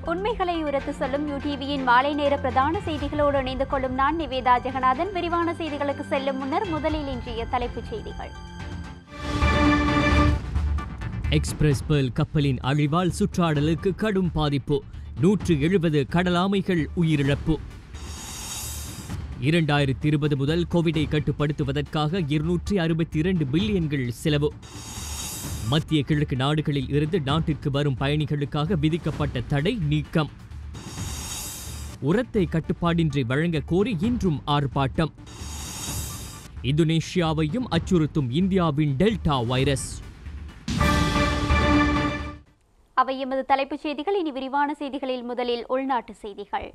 உண்மைகளை உரத்து சொல்லும் யூடிவியின் மாலை நேர பிரதான செய்திகளோடு இணைந்து கொள்ளும் நான் நிவேதா ஜெகநாதன் விரிவான செய்திகளுக்கு செல்லும் முன்னர் முதலில் இன்றைய தலைப்புச் செய்திகள் எக்ஸ்பிரஸ் பேர்ல் கப்பலின் அழிவால் சுற்றாடலுக்கு கடும் பாதிப்பு நூற்று எழுபது கடலாமைகள் உயிரிழப்பு இரண்டாயிரத்தி இருபது முதல் கோவிடை கட்டுப்படுத்துவதற்காக இருநூற்றி அறுபத்தி இரண்டு பில்லியன்கள் செலவு மத்திய கிழக்கு நாடுகளில் இருந்து நாட்டிற்கு வரும் பயணிகளுக்காக விதிக்கப்பட்ட தடை நீக்கம் உரத்தை கட்டுப்பாடின்றி வழங்க கோரி இன்றும் ஆர்ப்பாட்டம் இந்தோனேஷியாவையும் அச்சுறுத்தும் இந்தியாவின் டெல்டா வைரஸ் அவை எமது தலைப்புச் செய்திகள் இனி விரிவான செய்திகளில் முதலில் உள்நாட்டு செய்திகள்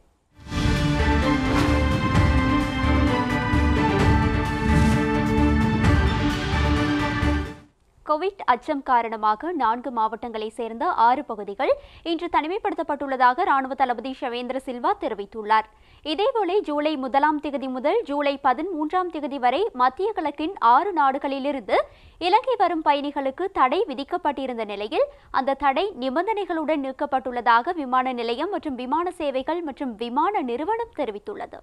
கோவிட் அச்சம் காரணமாக நான்கு மாவட்டங்களைச் சேர்ந்த ஆறு பகுதிகள் இன்று தனிமைப்படுத்தப்பட்டுள்ளதாக ராணுவ தளபதி ஷவேந்திர சில்வா தெரிவித்துள்ளார் இதேவேளை ஜூலை முதலாம் திகதி முதல் ஜூலை பதிமூன்றாம் திகதி வரை மத்திய கிழக்கின் ஆறு நாடுகளிலிருந்து இலங்கை வரும் பயணிகளுக்கு தடை விதிக்கப்பட்டிருந்த நிலையில் அந்த தடை நிபந்தனைகளுடன் நீக்கப்பட்டுள்ளதாக விமான நிலையம் மற்றும் விமான சேவைகள் மற்றும் விமான நிறுவனம் தெரிவித்துள்ளது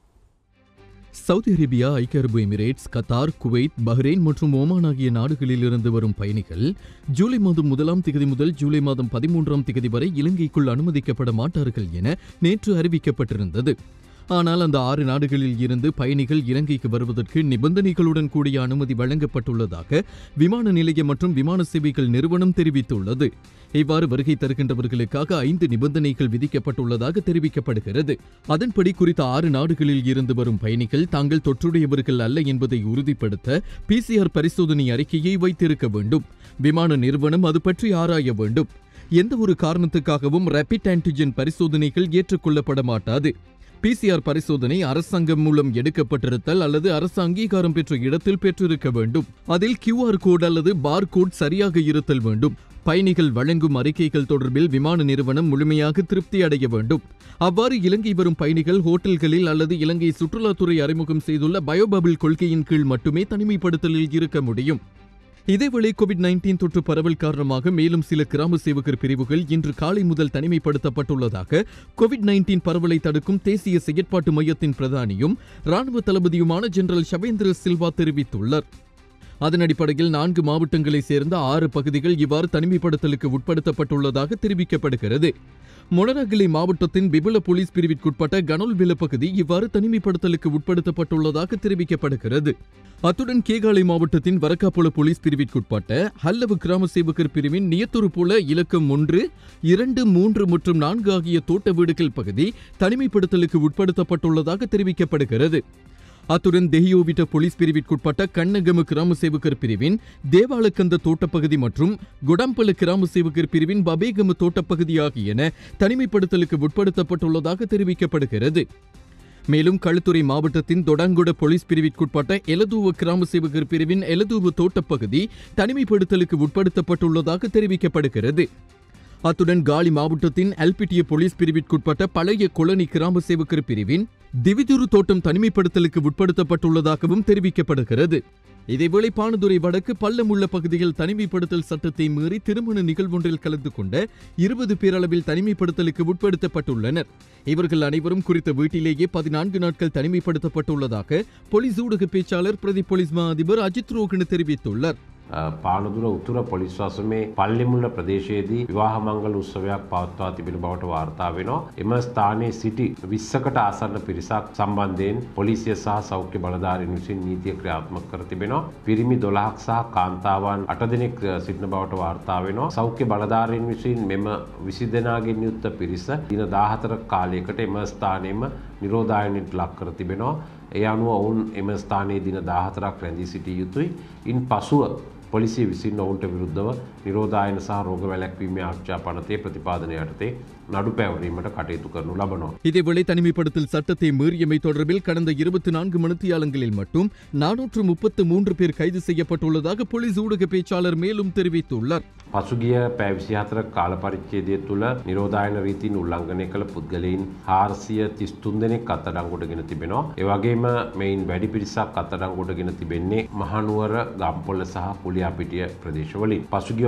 சவுதி அரேபியா ஐக்கிய அரபு எமிரேட்ஸ் கத்தார் குவைத் பஹ்ரைன் மற்றும் ஓமான் ஆகிய நாடுகளில் இருந்து வரும் பயணிகள் ஜூலை மாதம் முதலாம் திகதி முதல் ஜூலை மாதம் பதிமூன்றாம் திகதி வரை இலங்கைக்குள் அனுமதிக்கப்பட மாட்டார்கள் என நேற்று அறிவிக்கப்பட்டிருந்தது ஆனால் அந்த ஆறு நாடுகளில் இருந்து பயணிகள் இலங்கைக்கு வருவதற்கு நிபந்தனைகளுடன் கூடிய அனுமதி வழங்கப்பட்டுள்ளதாக விமான நிலையம் மற்றும் விமான சேவைகள் நிறுவனம் தெரிவித்துள்ளது இவ்வாறு வருகை தருகின்றவர்களுக்காக ஐந்து நிபந்தனைகள் விதிக்கப்பட்டுள்ளதாக தெரிவிக்கப்படுகிறது அதன்படி குறித்த ஆறு நாடுகளில் இருந்து வரும் பயணிகள் தாங்கள் தொற்றுடையவர்கள் அல்ல என்பதை உறுதிப்படுத்த பிசிஆர் பரிசோதனை அறிக்கையை வைத்திருக்க வேண்டும் விமான நிறுவனம் அது பற்றி ஆராய வேண்டும் எந்த ஒரு காரணத்துக்காகவும் ரேபிட் ஆன்டிஜென் பரிசோதனைகள் ஏற்றுக்கொள்ளப்பட மாட்டாது பிசிஆர் பரிசோதனை அரசாங்கம் மூலம் எடுக்கப்பட்டிருத்தல் அல்லது அரசு அங்கீகாரம் பெற்ற இடத்தில் பெற்றிருக்க வேண்டும் அதில் கியூஆர் கோட் அல்லது பார் கோட் சரியாக இருத்தல் வேண்டும் பயணிகள் வழங்கும் அறிக்கைகள் தொடர்பில் விமான நிறுவனம் முழுமையாக திருப்தி அடைய வேண்டும் அவ்வாறு இலங்கை வரும் பயணிகள் ஹோட்டல்களில் அல்லது இலங்கை சுற்றுலாத்துறை அறிமுகம் செய்துள்ள பயோபபிள் கொள்கையின் கீழ் மட்டுமே தனிமைப்படுத்தலில் இருக்க முடியும் இதேவேளை கோவிட் நைன்டீன் தொற்று பரவல் காரணமாக மேலும் சில கிராம சேவகர் பிரிவுகள் இன்று காலை முதல் தனிமைப்படுத்தப்பட்டுள்ளதாக கோவிட் நைன்டீன் பரவலை தடுக்கும் தேசிய செயற்பாட்டு மையத்தின் பிரதானியும் ராணுவ தளபதியுமான ஜெனரல் ஷவேந்திர சில்வா தெரிவித்துள்ளார் அதன் அடிப்படையில் நான்கு மாவட்டங்களைச் சேர்ந்த ஆறு பகுதிகள் இவ்வாறு தனிமைப்படுத்தலுக்கு உட்படுத்தப்பட்டுள்ளதாக தெரிவிக்கப்படுகிறது மொனரகிலை மாவட்டத்தின் பிபுல போலீஸ் பிரிவிற்குட்பட்ட கனோல்வில பகுதி இவ்வாறு தனிமைப்படுத்தலுக்கு உட்படுத்தப்பட்டுள்ளதாக தெரிவிக்கப்படுகிறது அத்துடன் கேகாலை மாவட்டத்தின் வரக்காப்புல போலீஸ் பிரிவிற்குட்பட்ட ஹல்லவு கிராம சேவகர் பிரிவின் நியத்தூர் போல இலக்கம் ஒன்று இரண்டு மூன்று மற்றும் நான்கு ஆகிய தோட்ட வீடுகள் பகுதி தனிமைப்படுத்தலுக்கு உட்படுத்தப்பட்டுள்ளதாக தெரிவிக்கப்படுகிறது அத்துடன் தெஹியோவிட்ட போலீஸ் பிரிவிற்குட்பட்ட கண்ணகமு கிராம சேவகர் பிரிவின் தேவாலக்கந்த தோட்டப்பகுதி மற்றும் குடம்பல கிராம சேவகர் பிரிவின் பபேகமு தோட்டப்பகுதி ஆகியன தனிமைப்படுத்தலுக்கு உட்படுத்தப்பட்டுள்ளதாக தெரிவிக்கப்படுகிறது மேலும் களுத்துறை மாவட்டத்தின் தொடங்குட போலீஸ் பிரிவிற்குட்பட்ட எலதூவ கிராம சேவகர் பிரிவின் எலதூவு தோட்டப்பகுதி தனிமைப்படுத்தலுக்கு உட்படுத்தப்பட்டுள்ளதாக தெரிவிக்கப்படுகிறது அத்துடன் காலி மாவட்டத்தின் எல்பிட்டிய போலீஸ் பிரிவிற்குட்பட்ட பழைய கொலனி கிராம சேவகர் பிரிவின் திவிதுரு தோட்டம் தனிமைப்படுத்தலுக்கு உட்படுத்தப்பட்டுள்ளதாகவும் தெரிவிக்கப்படுகிறது இதேவேளை பானதுரை வடக்கு பள்ளமுள்ள பகுதியில் தனிமைப்படுத்தல் சட்டத்தை மீறி திருமண நிகழ்வொன்றில் கலந்து கொண்ட இருபது பேரளவில் தனிமைப்படுத்தலுக்கு உட்படுத்தப்பட்டுள்ளனர் இவர்கள் அனைவரும் குறித்த வீட்டிலேயே பதினான்கு நாட்கள் தனிமைப்படுத்தப்பட்டுள்ளதாக போலீஸ் ஊடக பேச்சாளர் பிரதி போலீஸ் மா அதிபர் அஜித் ரோகன் தெரிவித்துள்ளார் පානදුර උතුර පොලිස් වසමේ පල්ලිමුල්ල ප්‍රදේශයේදී විවාහ මංගල උත්සවයක් පවත්වා තිබෙන බවට වාර්තා වෙනවා. එම ස්ථානයේ සිටි විස්සකට ආසන්න පිරිසක් සම්බන්ධයෙන් පොලිසිය සහ සෞඛ්‍ය බලධාරීන් විසින් නීතිය ක්‍රියාත්මක කර තිබෙනවා. පිරිමි 12ක් සහ කාන්තාවන් 8 දෙනෙක් සිටින බවට වාර්තා වෙනවා. සෞඛ්‍ය බලධාරීන් විසින් මෙම 20 දෙනාගෙන් යුක්ත පිරිස දින 14 කාලයකට එම ස්ථානයේම නිරෝධායනයට ලක් කර තිබෙනවා. ඒ අනුව ඔවුන් එම ස්ථානයේ දින 14ක් රැඳී සිටිය යුතුයි. ඉන් පසුව පොලිසිය විසින් ඔවුන්ට විරුද්ධව නිරෝධායන සහ රෝග වැළැක්වීමේ ආච්ඡා පනතේ ප්‍රතිපාදනය යටතේ නඩු පැවරීමට කටයුතු කරනු ලබනවා. இதேவேளை தனிமைப்படுத்தல் சட்டத்தை மீறியமை தொடர்பில் கடந்த இருபத்தி நான்கு மணித்தியாலங்களில் மட்டும் நானூற்று முப்பத்து மூன்று பேர் கைது செய்யப்பட்டுள்ளதாக போலீஸ் ஊடக பேச்சாளர் மேலும் தெரிவித்துள்ளார் පසුගිය පැවිසි හතර කාල පරිච්චේදය තුළ නිරෝධායන රීතින් උල්ලංඝනය කළ පුද්ගලයින් හාරසිය තිස්තුන් දෙනෙක් අත්තඩංගොටගෙන තිබෙනවා. ඒවගේම මෙයින් වැඩි පිරිසක් අත්තඩංගොටගෙන තිබෙන්නේ මහනුවර ගම්පොල්ල සහ කුලියාපිටිය ප්‍රදේශවලින්. පසුගිය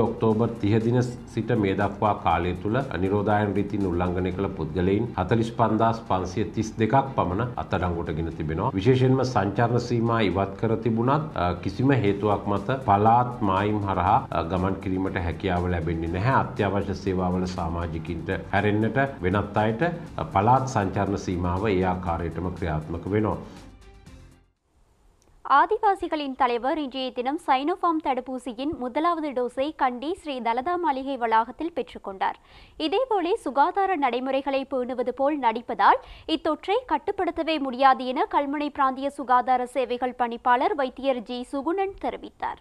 ඔක්තෝබර් 30 දින සිට මේ දක්වා කාලය තුල නිරෝධායන රීතීන් උල්ලංඝනය කළ පුද්ගලයින් 45532ක් පමණ අත්අඩංගුවට ගෙන තිබෙනවා. විශේෂයෙන්ම සංචාරණ සීමා ඉවත් කර තිබුණත් අ, කිසිම හේතුවක් මත පළාත් මායිම් හරහා අ, ගමන් කිරීමට හැකියාව ලැබෙන්නේ නැහැ. අත්‍යවශ්‍ය සේවාවල සමාජිකින්ට හැරෙන්නට වෙනත් අයට අ, පළාත් සංචාරණ සීමාව ඒ ආකාරයටම ක්‍රියාත්මක වෙනවා. ஆதிவாசிகளின் தலைவர் இன்றைய தினம் சைனோஃபார்ம் தடுப்பூசியின் முதலாவது டோஸை கண்டி ஸ்ரீ தலதா மாளிகை வளாகத்தில் பெற்றுக்கொண்டார் இதேபோல சுகாதார நடைமுறைகளை பேணுவது போல் நடிப்பதால் இத்தொற்றை கட்டுப்படுத்தவே முடியாது என கல்முனை பிராந்திய சுகாதார சேவைகள் பணிப்பாளர் வைத்தியர் ஜி சுகுணன் தெரிவித்தார்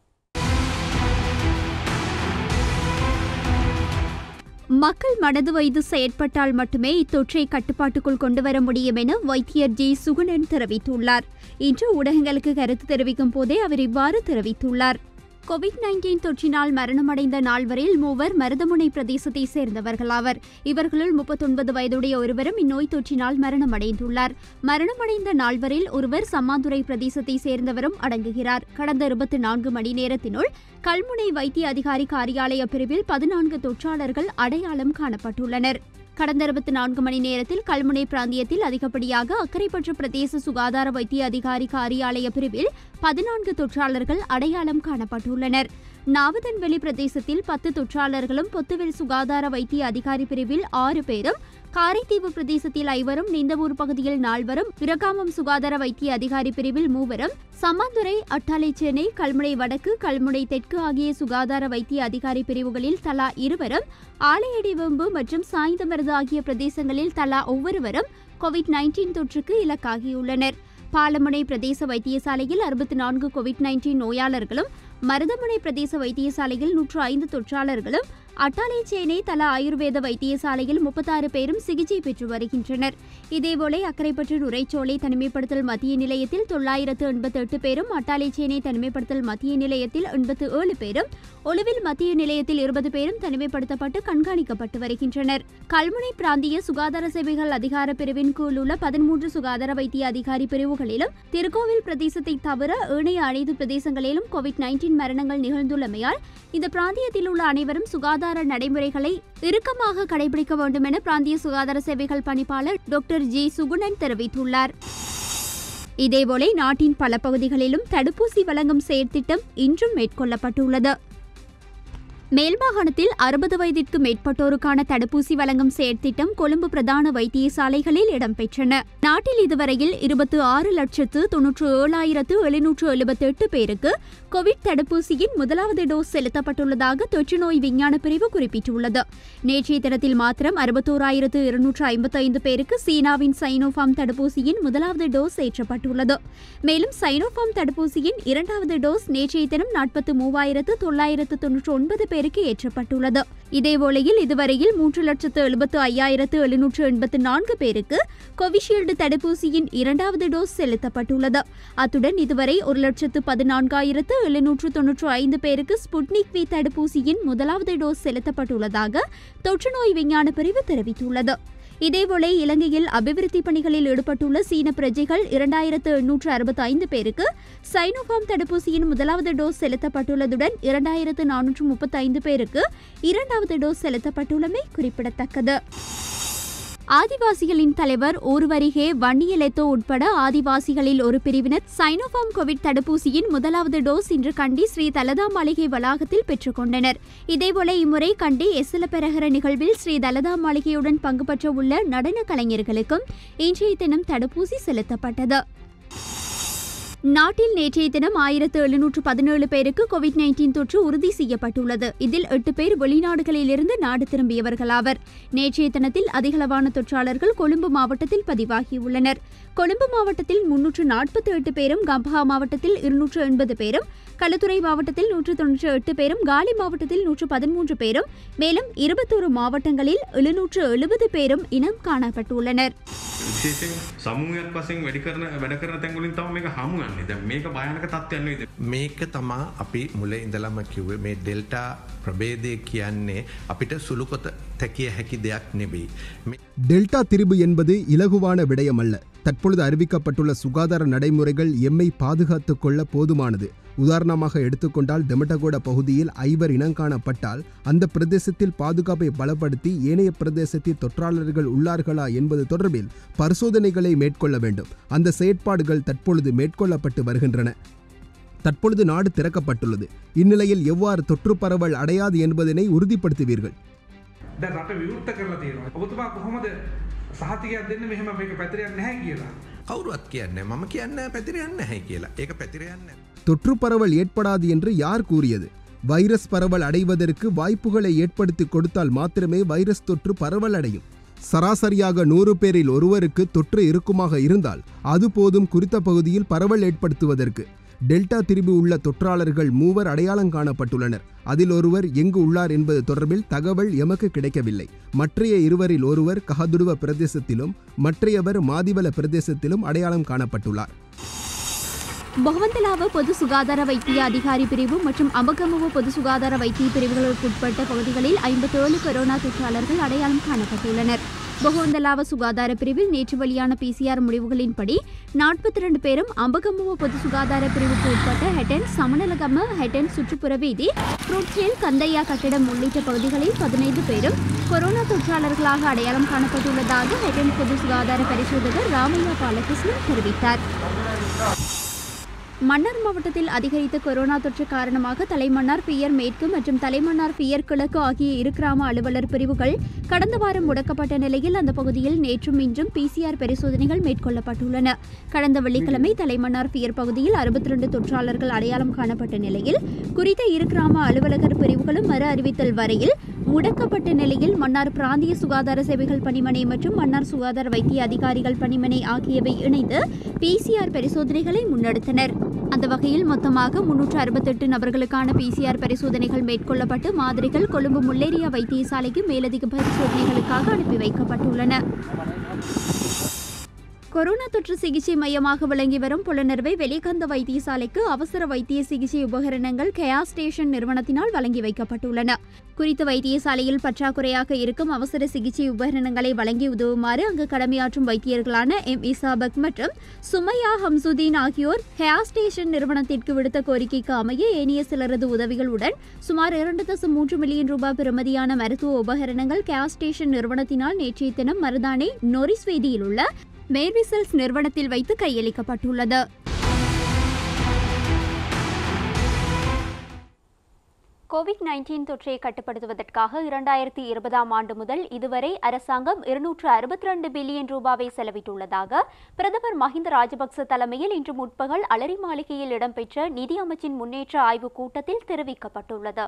மக்கள் மனது வைத்து செயற்பட்டால் மட்டுமே இத்தொற்றை கட்டுப்பாட்டுக்குள் கொண்டுவர முடியும் என வைத்தியர் ஜி சுகுணன் தெரிவித்துள்ளார் இன்று ஊடகங்களுக்கு கருத்து தெரிவிக்கும் போதே அவர் இவ்வாறு தெரிவித்துள்ளார் கோவிட் நைன்டீன் தொற்றினால் மரணமடைந்த நால்வரில் மூவர் மருதமுனை பிரதேசத்தை சேர்ந்தவர்களாவர் இவர்களுள் முப்பத்தொன்பது வயதுடைய ஒருவரும் இந்நோய் தொற்றினால் மரணமடைந்துள்ளார் மரணமடைந்த நால்வரில் ஒருவர் சம்மாந்துறை பிரதேசத்தை சேர்ந்தவரும் அடங்குகிறார் கடந்த இருபத்தி நான்கு மணி நேரத்தினுள் கல்முனை வைத்திய அதிகாரி காரியாலய பிரிவில் பதினான்கு தொற்றாளர்கள் அடையாளம் காணப்பட்டுள்ளனர் கடந்த இருபத்தி நான்கு மணி நேரத்தில் கல்முனை பிராந்தியத்தில் அதிகப்படியாக அக்கரைப்பற்று பிரதேச சுகாதார வைத்திய அதிகாரி காரியாலய பிரிவில் பதினான்கு தொற்றாளர்கள் அடையாளம் காணப்பட்டுள்ளனர் நாவதன்வெளி பிரதேசத்தில் பத்து தொற்றாளர்களும் பொத்துவில் சுகாதார வைத்திய அதிகாரி பிரிவில் ஆறு பேரும் காரைதீவு பிரதேசத்தில் ஐவரும் நிந்தவூர் பகுதியில் நால்வரும் விரகாமம் சுகாதார வைத்திய அதிகாரி பிரிவில் மூவரும் சம்மாந்துறை அட்டாளை சென்னை கல்முனை வடக்கு கல்முனை தெற்கு ஆகிய சுகாதார வைத்திய அதிகாரி பிரிவுகளில் தலா இருவரும் ஆலையடி வெம்பு மற்றும் சாய்ந்தமருது ஆகிய பிரதேசங்களில் தலா ஒவ்வொருவரும் கோவிட் நைன்டீன் தொற்றுக்கு இலக்காகியுள்ளனர் பாலமுனை பிரதேச வைத்தியசாலையில் அறுபத்தி நான்கு கோவிட் நைன்டீன் நோயாளர்களும் மருதமுனை பிரதேச வைத்தியசாலையில் நூற்று ஐந்து தொற்றாளர்களும் அட்டாளை சேனை தலா ஆயுர்வேத வைத்தியசாலையில் முப்பத்தாறு பேரும் சிகிச்சை பெற்று வருகின்றனர் இதேபோல அக்கரைப்பற்று நுரைச்சோலை தனிமைப்படுத்தல் மத்திய நிலையத்தில் தொள்ளாயிரத்து எண்பத்தி எட்டு பேரும் அட்டாளை சேனை தனிமைப்படுத்தல் மத்திய நிலையத்தில் எண்பத்து ஏழு பேரும் ஒலுவில் மத்திய நிலையத்தில் இருபது பேரும் தனிமைப்படுத்தப்பட்டு கண்காணிக்கப்பட்டு வருகின்றனர் கல்முனை பிராந்திய சுகாதார சேவைகள் அதிகார பிரிவின் கீழ் உள்ள பதிமூன்று சுகாதார வைத்திய அதிகாரி பிரிவுகளிலும் திருக்கோவில் பிரதேசத்தை தவிர ஏனைய அனைத்து பிரதேசங்களிலும் கோவிட் நைன்டீன் மரணங்கள் நிகழ்ந்துள்ளமையால் இந்த பிராந்தியத்தில் உள்ள அனைவரும் சுகாதார நடைமுறைகளை இறுக்கமாக கடைபிடிக்க வேண்டும் என பிராந்திய சுகாதார சேவைகள் பணிப்பாளர் டாக்டர் ஜி சுகுணன் தெரிவித்துள்ளார் இதேபோல நாட்டின் பல பகுதிகளிலும் தடுப்பூசி வழங்கும் செயற்திட்டம் இன்றும் மேற்கொள்ளப்பட்டுள்ளது மேல் மாகாணத்தில் அறுபது வயதிற்கு மேற்பட்டோருக்கான தடுப்பூசி வழங்கும் செயற்திட்டம் கொழும்பு பிரதான வைத்தியசாலைகளில் இடம்பெற்றன நாட்டில் இதுவரையில் இருபத்தி ஆறு லட்சத்து தொன்னூற்று ஏழாயிரத்து எழுநூற்று எழுபத்தி எட்டு பேருக்கு கோவிட் தடுப்பூசியின் முதலாவது டோஸ் செலுத்தப்பட்டுள்ளதாக தொற்றுநோய் விஞ்ஞான பிரிவு குறிப்பிட்டுள்ளது நேற்றைய தினத்தில் மாத்திரம் அறுபத்தோராயிரத்து இருநூற்று ஐம்பத்தைந்து பேருக்கு சீனாவின் சைனோஃபார்ம் தடுப்பூசியின் முதலாவது டோஸ் ஏற்றப்பட்டுள்ளது மேலும் சைனோஃபார்ம் தடுப்பூசியின் இரண்டாவது டோஸ் நேற்றைய தினம் நாற்பத்து மூவாயிரத்து தொள்ளாயிரத்து தொன்னூற்று ஒன்பது பேருக்கு ஏற்றப்பட்டுள்ளது இதேவேளையில் இதுவரையில் மூன்று லட்சத்து எழுபத்து ஐயாயிரத்து எழுநூற்று எண்பத்து நான்கு பேருக்கு கோவிஷீல்டு தடுப்பூசியின் இரண்டாவது டோஸ் செலுத்தப்பட்டுள்ளது அத்துடன் இதுவரை ஒரு லட்சத்து பதினான்காயிரத்து எழுநூற்று தொன்னூற்று ஐந்து பேருக்கு ஸ்புட்னிக் வி தடுப்பூசியின் முதலாவது டோஸ் செலுத்தப்பட்டுள்ளதாக தொற்றுநோய் விஞ்ஞான பிரிவு தெரிவித்துள்ளது இதேவேளை இலங்கையில் அபிவிருத்தி பணிகளில் ஈடுபட்டுள்ள சீன பிரஜைகள் இரண்டாயிரத்து எண்ணூற்று அறுபத்தி ஐந்து பேருக்கு சைனோஃபார்ம் தடுப்பூசியின் முதலாவது டோஸ் செலுத்தப்பட்டுள்ளதுடன் இரண்டாயிரத்து நானூற்று முப்பத்தி ஐந்து பேருக்கு இரண்டாவது டோஸ் செலுத்தப்பட்டுள்ளமை குறிப்பிடத்தக்கது ஆதிவாசிகளின் தலைவர் ஒருவரிகே வன்னியலெத்தோ உட்பட ஆதிவாசிகளில் ஒரு பிரிவினர் சைனோஃபார்ம் கோவிட் தடுப்பூசியின் முதலாவது டோஸ் இன்று கண்டி ஸ்ரீ தலதா மாளிகை வளாகத்தில் பெற்றுக்கொண்டனர் இதேபோல இம்முறை கண்டி எஸ்எல பெரகர நிகழ்வில் ஸ்ரீ தலதா மாளிகையுடன் பங்கு பெற்ற உள்ள நடன கலைஞர்களுக்கும் இன்றைய தினம் தடுப்பூசி செலுத்தப்பட்டது நாட்டில் நேற்றைய தினம் ஆயிரத்து எழுநூற்று பதினேழு பேருக்கு கோவிட் நைன்டீன் தொற்று உறுதி செய்யப்பட்டுள்ளது இதில் எட்டு பேர் வெளிநாடுகளிலிருந்து நாடு திரும்பியவர்களாவர் நேற்றைய தினத்தில் அதிகளவான தொற்றாளர்கள் கொழும்பு மாவட்டத்தில் பதிவாகியுள்ளனர் கொழும்பு மாவட்டத்தில் முன்னூற்று நாற்பத்தி எட்டு பேரும் கம்பஹா மாவட்டத்தில் இருநூற்று எண்பது பேரும் களுத்துறை மாவட்டத்தில் நூற்று தொன்னூற்று எட்டு பேரும் காலி மாவட்டத்தில் நூற்று பதிமூன்று பேரும் மேலும் இருபத்தோரு மாவட்டங்களில் எழுநூற்று எழுபது பேரும் இனம் காணப்பட்டுள்ளனர் විශේෂෙන් සමූහයක් වශයෙන් වැඩි කරන වැඩ කරන තැන්වලින් තම මේක හමු යන්නේ දැන් මේක භයානක තත්ත්වයක් නෙවෙයි මේක තමා අපි මුල ඉඳලම කිව්වේ මේ ඩෙල්ටා ප්‍රබේදය කියන්නේ අපිට සුළුකොත තැකිය හැකි දෙයක් නෙබෙයි. මේ டெல்டா திரிபு என்பது இலகுவான விடயமல்ல தற்பொழுது அறிவிக்கப்பட்டுள்ள சுகாதார நடைமுறைகள் எம்மை பாதுகாத்துக் கொள்ள போதுமானது உதாரணமாக எடுத்துக்கொண்டால் தெமட்டகோட பகுதியில் ஐவர் இனங்காணப்பட்டால் அந்த பிரதேசத்தில் பாதுகாப்பை பலப்படுத்தி ஏனைய பிரதேசத்தில் தொற்றாளர்கள் உள்ளார்களா என்பது தொடர்பில் பரிசோதனைகளை மேற்கொள்ள வேண்டும் அந்த செயற்பாடுகள் தற்பொழுது மேற்கொள்ளப்பட்டு வருகின்றன தற்பொழுது நாடு திறக்கப்பட்டுள்ளது இந்நிலையில் எவ்வாறு தொற்று பரவல் அடையாது என்பதனை உறுதிப்படுத்துவீர்கள் දැන් රට විවෘත කරලා තියෙනවා. ඔබතුමා කොහොමද සහතිකයක් දෙන්න මෙහෙම මේක පැතිරයක් නැහැ කියලා. කවුරුවත් කියන්නේ මම කියන්න පැතිරයන්න නැහැ කියලා ඒක පැතිරයන්න. தொற்று பரவல் ஏற்படாது என்று யார் கூறியது வைரஸ் பரவல் அடைவதற்கு வாய்ப்புகளை ஏற்படுத்தி கொடுத்தால் மாத்திரமே வைரஸ் தொற்று பரவல் அடையும் சராசரியாக நூறு பேரில் ஒருவருக்கு தொற்று இருக்குமாக இருந்தால் அது போதும் குறித்த பகுதியில் பரவல் ஏற்படுத்துவதற்கு டெல்டா திரிபு உள்ள தொற்றாளர்கள் மூவர் அடையாளம் காணப்பட்டுள்ளனர் அதில் ஒருவர் எங்கு உள்ளார் என்பது தொடர்பில் தகவல் எமக்கு கிடைக்கவில்லை மற்றைய இருவரில் ஒருவர் கஹதுடுவ பிரதேசத்திலும் மற்றையவர் மாதிவல பிரதேசத்திலும் அடையாளம் காணப்பட்டுள்ளார் பொகவந்தலாவ பொது சுகாதார வைத்திய அதிகாரி பிரிவு மற்றும் அமகமுவ பொது சுகாதார வைத்திய பிரிவுகளுக்கு உட்பட்ட பகுதிகளில் ஐம்பத்தேழு கொரோனா தொற்றாளர்கள் அடையாளம் காணப்பட்டுள்ளனர் பொகவந்தலாவ சுகாதார பிரிவில் நேற்று வெளியான பிசிஆர் முடிவுகளின்படி நாற்பத்தி ரெண்டு பேரும் அம்பகமுவ பொது சுகாதார பிரிவுக்கு உட்பட்ட ஹெட்டன் சமநலகம ஹெட்டன் சுற்றுப்புற வீதி ஃப்ரூட்ஸில் கந்தையா கட்டிடம் உள்ளிட்ட பகுதிகளில் பதினைந்து பேரும் கொரோனா தொற்றாளர்களாக அடையாளம் காணப்பட்டுள்ளதாக ஹெட்டன் பொது சுகாதார பரிசோதகர் ராமையா பாலகிருஷ்ணன் தெரிவித்தார் மன்னார் மாவட்டத்தில் அதிகரித்த கொரோனா தொற்று காரணமாக தலைமன்னார் பியர் மேற்கு மற்றும் தலைமன்னார் பியர் கிழக்கு ஆகிய இரு கிராம அலுவலர் பிரிவுகள் கடந்த வாரம் முடக்கப்பட்ட நிலையில் அந்த பகுதியில் நேற்றும் இன்றும் பிசிஆர் பரிசோதனைகள் மேற்கொள்ளப்பட்டுள்ளன கடந்த வெள்ளிக்கிழமை தலைமன்னார் பியர் பகுதியில் அறுபத்தி ரெண்டு தொற்றாளர்கள் அடையாளம் காணப்பட்ட நிலையில் குறித்த இரு கிராம அலுவலகர் பிரிவுகளும் மறு அறிவித்தல் வரையில் முடக்கப்பட்ட நிலையில் மன்னார் பிராந்திய சுகாதார சேவைகள் பணிமனை மற்றும் மன்னார் சுகாதார வைத்திய அதிகாரிகள் பணிமனை ஆகியவை இணைந்து பிசிஆர் பரிசோதனைகளை முன்னெடுத்தனர் அந்த வகையில் மொத்தமாக முன்னூற்று அறுபத்தெட்டு நபர்களுக்கான பிசிஆர் பரிசோதனைகள் மேற்கொள்ளப்பட்டு மாதிரிகள் கொழும்பு முல்லேரியா வைத்தியசாலைக்கு மேலதிக பரிசோதனைகளுக்காக அனுப்பி வைக்கப்பட்டுள்ளன கொரோனா தொற்று சிகிச்சை மையமாக விளங்கி வரும் புலனர்வை வெளிகந்த வைத்தியசாலைக்கு அவசர வைத்திய சிகிச்சை உபகரணங்கள் கயா ஸ்டேஷன் நிறுவனத்தினால் வழங்கி வைக்கப்பட்டுள்ளன குறித்த வைத்தியசாலையில் பற்றாக்குறையாக இருக்கும் அவசர சிகிச்சை உபகரணங்களை வழங்கி உதவுமாறு அங்கு கடமையாற்றும் வைத்தியர்களான எம் இசாபக் மற்றும் சுமையா ஹம்சுதீன் ஆகியோர் ஹயா ஸ்டேஷன் நிறுவனத்திற்கு விடுத்த கோரிக்கைக்கு அமைய ஏனைய சிலரது உதவிகளுடன் சுமார் இரண்டு தசம் மூன்று மில்லியன் ரூபாய் பெறுமதியான மருத்துவ உபகரணங்கள் கயா ஸ்டேஷன் நிறுவனத்தினால் நேற்றைய தினம் மருதானை நொரிஸ் வீதியில் உள்ள மேர்விசல்ஸ் நிறுவனத்தில் வைத்து கையளிக்கப்பட்டுள்ளது கோவிட் நைன்டீன் தொற்றை கட்டுப்படுத்துவதற்காக இரண்டாயிரத்தி இருபதாம் ஆண்டு முதல் இதுவரை அரசாங்கம் இருநூற்று அறுபத்தி ரெண்டு பில்லியன் ரூபாவை செலவிட்டுள்ளதாக பிரதமர் மஹிந்த ராஜபக்ச தலைமையில் இன்று முற்பகல் அலரி மாளிகையில் இடம்பெற்ற நிதி அமைச்சின் முன்னேற்ற ஆய்வுக் கூட்டத்தில் தெரிவிக்கப்பட்டுள்ளது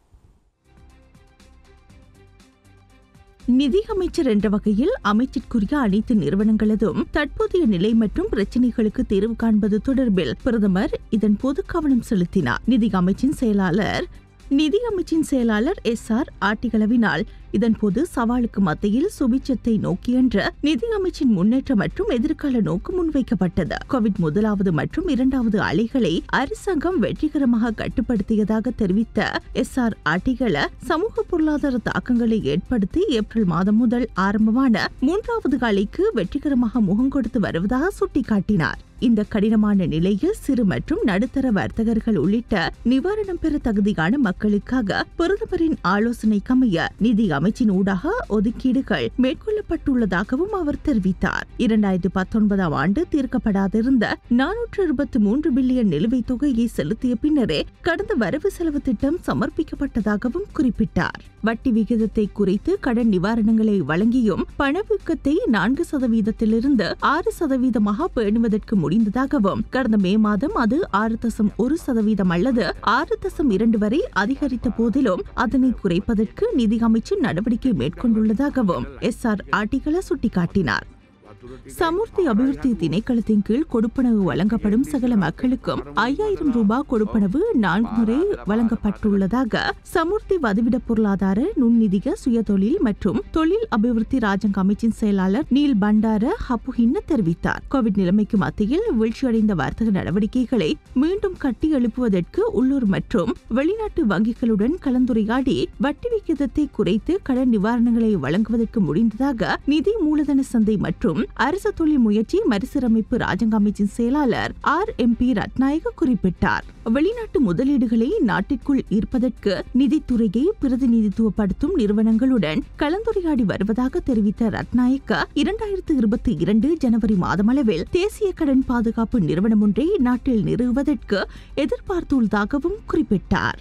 நிதி அமைச்சர் என்ற வகையில் அமைச்சிற்குரிய அனைத்து நிறுவனங்களதும் தற்போதைய நிலை மற்றும் பிரச்சினைகளுக்கு தீர்வு காண்பது தொடர்பில் பிரதமர் இதன் போது கவனம் செலுத்தினார் நிதி அமைச்சின் செயலாளர் நிதி அமைச்சின் செயலாளர் எஸ் ஆர் ஆட்டிகளவினால் இதன்போது சவாலுக்கு மத்தியில் சுபிச்சத்தை நோக்கி என்ற நிதி அமைச்சின் முன்னேற்றம் மற்றும் எதிர்கால நோக்கு முன்வைக்கப்பட்டது கோவிட் முதலாவது மற்றும் இரண்டாவது அலைகளை அரசாங்கம் வெற்றிகரமாக கட்டுப்படுத்தியதாக தெரிவித்த எஸ் ஆர் ஆட்டிகள சமூக பொருளாதார தாக்கங்களை ஏற்படுத்தி ஏப்ரல் மாதம் முதல் ஆரம்பமான மூன்றாவது அலைக்கு வெற்றிகரமாக முகம் கொடுத்து வருவதாக சுட்டிக்காட்டினார் இந்த கடினமான நிலையில் சிறு மற்றும் நடுத்தர வர்த்தகர்கள் உள்ளிட்ட நிவாரணம் பெற தகுதியான மக்களுக்காக பிரதமரின் ஆலோசனைக்கமைய நிதி அமைச்சின் ஊடாக ஒதுக்கீடுகள் மேற்கொள்ளப்பட்டுள்ளதாகவும் அவர் தெரிவித்தார் இரண்டாயிரத்தி பத்தொன்பதாம் ஆண்டு தீர்க்கப்படாதிருந்த நானூற்று இருபத்தி மூன்று பில்லியன் நிலுவைத் தொகையை செலுத்திய பின்னரே கடந்த வரவு செலவு திட்டம் சமர்ப்பிக்கப்பட்டதாகவும் குறிப்பிட்டார் வட்டி விகிதத்தை குறைத்து கடன் நிவாரணங்களை வழங்கியும் பணவீக்கத்தை நான்கு சதவீதத்திலிருந்து ஆறு சதவீதமாக பேணுவதற்கு முடிந்ததாகவும் கடந்த மே மாதம் அது ஆறு தசம் ஒரு சதவீதம் அல்லது ஆறு தசம் இரண்டு வரை அதிகரித்த போதிலும் அதனை குறைப்பதற்கு நிதி அமைச்சு நடவடிக்கை மேற்கொண்டுள்ளதாகவும் எஸ் ஆர் ஆட்டிகள சுட்டிக்காட்டினார் சமுர்த்தி அபிவிருத்தி திணைக்களத்தின் கீழ் கொடுப்பனவு வழங்கப்படும் சகல மக்களுக்கும் ஐயாயிரம் ரூபாய் கொடுப்பனவு நான்கு முறை வழங்கப்பட்டுள்ளதாக சமுர்த்தி வதிவிட பொருளாதார நுண்ணிதிக சுயதொழில் மற்றும் தொழில் அபிவிருத்தி ராஜாங்க அமைச்சின் செயலாளர் நீல் பண்டார ஹப்புஹின்ன தெரிவித்தார் கோவிட் நிலைமைக்கு மத்தியில் வீழ்ச்சியடைந்த வர்த்தக நடவடிக்கைகளை மீண்டும் கட்டி எழுப்புவதற்கு உள்ளூர் மற்றும் வெளிநாட்டு வங்கிகளுடன் கலந்துரையாடி வட்டி விகிதத்தை குறைத்து கடன் நிவாரணங்களை வழங்குவதற்கு முடிந்ததாக நிதி மூலதன சந்தை மற்றும் அரசு தொழில் முயற்சி மறுசீரமைப்பு ராஜாங்க அமைச்சின் செயலாளர் ஆர் எம் பி ரத்நாயக குறிப்பிட்டார் வெளிநாட்டு முதலீடுகளை நாட்டிற்குள் ஈர்ப்பதற்கு நிதித்துறையை பிரதிநிதித்துவப்படுத்தும் நிறுவனங்களுடன் கலந்துரையாடி வருவதாக தெரிவித்த ரத்நாயக்க இரண்டாயிரத்து இருபத்தி இரண்டு ஜனவரி மாதமளவில் தேசிய கடன் பாதுகாப்பு நிறுவனம் ஒன்றை நாட்டில் நிறுவுவதற்கு எதிர்பார்த்துள்ளதாகவும் குறிப்பிட்டார்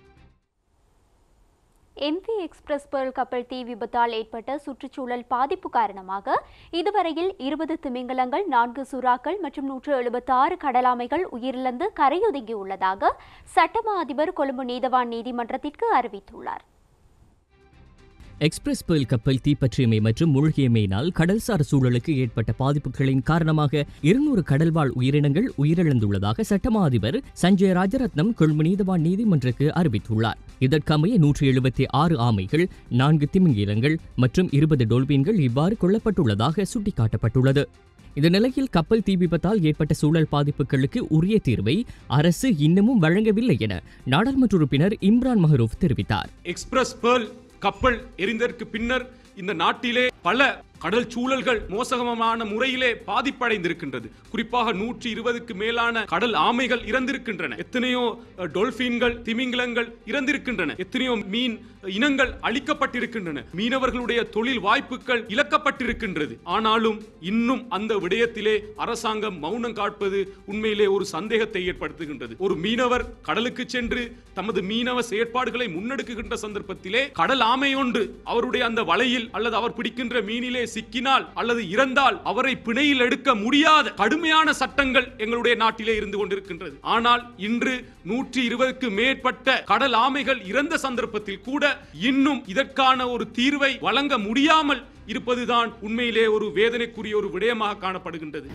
எம்பி எக்ஸ்பிரஸ் பேர்ல் கப்பல் தீ விபத்தால் ஏற்பட்ட சுற்றுச்சூழல் பாதிப்பு காரணமாக இதுவரையில் இருபது திமிங்கலங்கள் நான்கு சுறாக்கள் மற்றும் நூற்று எழுபத்தி ஆறு கடலாமைகள் உயிரிழந்து கரையொதுங்கியுள்ளதாக சட்டமா அதிபர் கொழும்பு நீதவான் நீதிமன்றத்திற்கு அறிவித்துள்ளார் எக்ஸ்பிரஸ் பேர்ல் கப்பல் தீப்பற்றியமை மற்றும் மூழ்கியமையினால் கடல்சார் சூழலுக்கு ஏற்பட்ட பாதிப்புகளின் காரணமாக இருநூறு கடல்வாழ் உயிரினங்கள் உயிரிழந்துள்ளதாக சட்டமா அதிபர் சஞ்சய் ராஜரத்னம் கொழும்பு நீதவான் நீதிமன்றக்கு அறிவித்துள்ளார் இதற்கமைய நூற்றி எழுபத்தி ஆறு ஆமைகள் நான்கு திமிங்கிலங்கள் மற்றும் இருபது டொல்பின்கள் இவ்வாறு கொல்லப்பட்டுள்ளதாக சுட்டிக்காட்டப்பட்டுள்ளது இந்த நிலையில் கப்பல் தீ விபத்தால் ஏற்பட்ட சூழல் பாதிப்புகளுக்கு உரிய தீர்வை அரசு இன்னமும் வழங்கவில்லை என நாடாளுமன்ற உறுப்பினர் இம்ரான் மஹரூப் தெரிவித்தார் எக்ஸ்பிரஸ் பேர்ல் கப்பல் எரிந்ததற்கு பின்னர் இந்த நாட்டிலே பல கடல் சூழல்கள் மோசகமான முறையிலே பாதிப்படைந்திருக்கின்றது குறிப்பாக நூற்றி இருபதுக்கு மேலான கடல் ஆமைகள் இறந்திருக்கின்றன எத்தனையோ அஹ், டொல்பின்கள் திமிங்கிலங்கள் இறந்திருக்கின்றன எத்தனையோ மீன் இனங்கள் அழிக்கப்பட்டிருக்கின்றன மீனவர்களுடைய தொழில் வாய்ப்புகள் இழக்கப்பட்டிருக்கின்றது ஆனாலும் இன்னும் அந்த விடயத்திலே அரசாங்கம் மௌனம் காட்பது உண்மையிலே ஒரு சந்தேகத்தை ஏற்படுத்துகின்றது ஒரு மீனவர் கடலுக்கு சென்று தமது மீனவ செயற்பாடுகளை முன்னெடுக்குகின்ற சந்தர்ப்பத்திலே கடல் ஆமை ஒன்று அவருடைய அந்த வலையில் அல்லது அவர் பிடிக்கின்ற மீனிலே சிக்கினால் அல்லது இறந்தால் அவரை பிணையில் எடுக்க முடியாத கடுமையான சட்டங்கள் எங்களுடைய நாட்டிலே இருந்து கொண்டிருக்கின்றது ஆனால் இன்று நூற்றி இருபதுக்கு மேற்பட்ட கடல் ஆமைகள் இறந்த சந்தர்ப்பத்தில் கூட இன்னும் இதற்கான ஒரு தீர்வை வழங்க முடியாமல் இருப்பதுதான் உண்மையிலே ஒரு வேதனைக்குரிய ஒரு விடயமாக காணப்படுகின்றது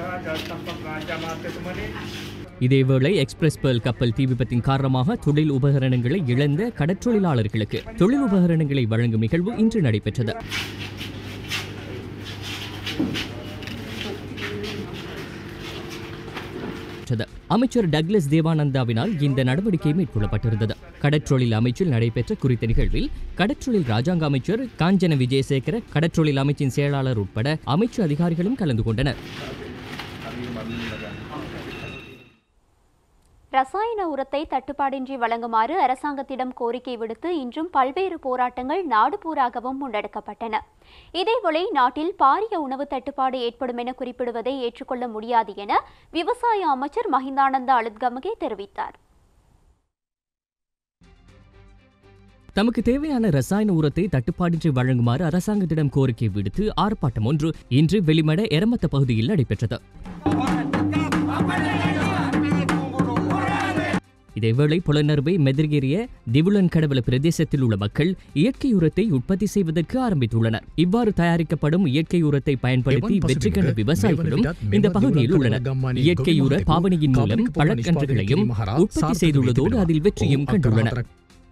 இதேவேளை எக்ஸ்பிரஸ் பேர்ல் கப்பல் தீ விபத்தின் காரணமாக தொழில் உபகரணங்களை இழந்த கடற்றொழிலாளர்களுக்கு தொழில் உபகரணங்களை வழங்கும் நிகழ்வு இன்று நடைபெற்றது பெற்றது. அமைச்சர் டக்ளஸ் தேவானந்தாவினால் இந்த நடவடிக்கை மேற்கொள்ளப்பட்டிருந்தது கடற்றொழில் அமைச்சில் நடைபெற்ற குறித்த நிகழ்வில் கடற்றொழில் ராஜாங்க அமைச்சர் காஞ்சன விஜயசேகர கடற்றொழில் அமைச்சின் செயலாளர் உட்பட அமைச்சு அதிகாரிகளும் கலந்து கொண்டனர் ரசாயன உரத்தை தட்டுப்பாடின்றி வழங்குமாறு அரசாங்கத்திடம் கோரிக்கை விடுத்து இன்றும் பல்வேறு போராட்டங்கள் நாடு பூராகவும் முன்னெடுக்கப்பட்டன இதேவேளை நாட்டில் பாரிய உணவு தட்டுப்பாடு ஏற்படும் என குறிப்பிடுவதை ஏற்றுக்கொள்ள முடியாது என விவசாய அமைச்சர் மஹிந்தானந்த அழுத்கமகே தெரிவித்தார் தமக்கு தேவையான ரசாயன உரத்தை தட்டுப்பாடின்றி வழங்குமாறு அரசாங்கத்திடம் கோரிக்கை விடுத்து ஆர்ப்பாட்டம் ஒன்று இன்று வெளிமட எரமத்த பகுதியில் நடைபெற்றது இதேவேளை புலனர்வை மெதிர்கேறிய திவுலன் கடவல பிரதேசத்தில் உள்ள மக்கள் இயற்கை உரத்தை உற்பத்தி செய்வதற்கு ஆரம்பித்துள்ளனர் இவ்வாறு தயாரிக்கப்படும் இயற்கை உரத்தை பயன்படுத்தி வெற்றி கண்ட விவசாயிகளும் இந்த பகுதியில் உள்ளனர் இயற்கை உர பாவனையின் மூலம் பழக்கன்றுகளையும் உற்பத்தி செய்துள்ளதோடு அதில் வெற்றியும் கண்டுள்ளனர்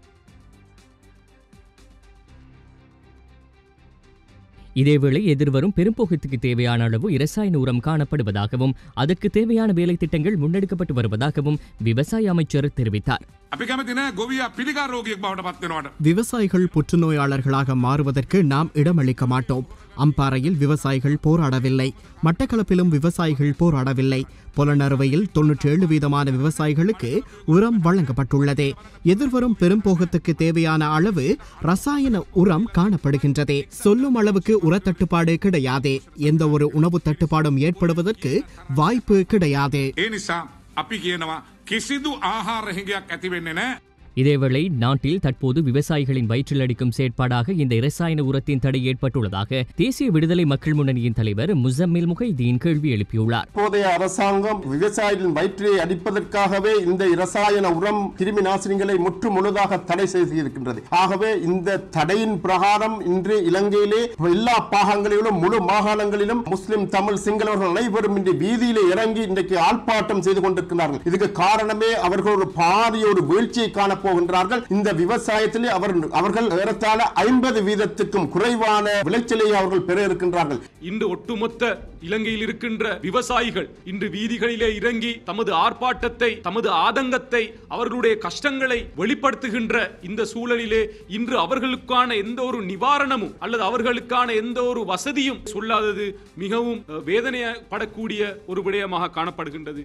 இதேவேளை எதிர்வரும் பெரும்போகத்துக்கு தேவையான அளவு இரசாயன உரம் காணப்படுவதாகவும் அதற்கு தேவையான வேலை திட்டங்கள் முன்னெடுக்கப்பட்டு வருவதாகவும் விவசாய அமைச்சர் தெரிவித்தார் අපි කැමති නෑ ගොවියා පිළිකා රෝගියෙක් බවට පත්වෙනවට. விவசாயிகள் புற்றுநோயாளர்களாக மாறுவதற்கு நாம் இடமளிக்க மாட்டோம் அம்பாறையில் விவசாயிகள் போராடவில்லை மட்டக்களப்பிலும் விவசாயிகள் போராடவில்லை புலனறுவையில் தொன்னூற்றி ஏழு வீதமான விவசாயிகளுக்கு உரம் வழங்கப்பட்டுள்ளது எதிர்வரும் பெரும்போகத்துக்கு தேவையான அளவு ரசாயன உரம் காணப்படுகின்றது சொல்லும் அளவுக்கு உரத்தட்டுப்பாடு கிடையாது எந்த ஒரு உணவு தட்டுப்பாடும் ஏற்படுவதற்கு வாய்ப்பு கிடையாது ඒ නිසා අපි කියනවා කිසිදු ආහාර හිඟයක් ඇතිවෙන්නේ නෑ. இதேவேளை நாட்டில் தற்போது விவசாயிகளின் வயிற்றில் அடிக்கும் செயற்பாடாக இந்த இரசாயன உரத்தின் தடை ஏற்பட்டுள்ளதாக தேசிய விடுதலை மக்கள் முன்னணியின் தலைவர் முசம்மில் முகைதீன் கேள்வி எழுப்பியுள்ளார் தற்போதைய அரசாங்கம் விவசாயிகளின் வயிற்றை அடிப்பதற்காகவே இந்த இரசாயன உரம் கிருமி நாசினிகளை முற்று முழுதாக தடை செய்திருக்கின்றது ஆகவே இந்த தடையின் பிரகாரம் இன்று இலங்கையிலே எல்லா பாகங்களிலும் முழு மாகாணங்களிலும் முஸ்லிம் தமிழ் சிங்களவர்கள் அனைவரும் இன்று வீதியிலே இறங்கி இன்றைக்கு ஆர்ப்பாட்டம் செய்து கொண்டிருக்கிறார்கள் இதுக்கு காரணமே அவர்கள் ஒரு பாரிய ஒரு வீழ்ச்சியை காண போகின்றார்கள் இந்த விவசாயத்திலே அவர் அவர்கள் ஏறத்தாழ ஐம்பது வீதத்துக்கும் குறைவான விளைச்சலை அவர்கள் பெற இருக்கின்றார்கள் இன்று ஒட்டுமொத்த இலங்கையில் இருக்கின்ற விவசாயிகள் இன்று வீதிகளிலே இறங்கி தமது ஆர்ப்பாட்டத்தை தமது ஆதங்கத்தை அவர்களுடைய கஷ்டங்களை வெளிப்படுத்துகின்ற இந்த சூழலிலே இன்று அவர்களுக்கான எந்த ஒரு நிவாரணமும் அல்லது அவர்களுக்கான எந்த ஒரு வசதியும் சொல்லாதது மிகவும் அஹ், வேதனைப்படக்கூடிய ஒரு விடயமாக காணப்படுகின்றது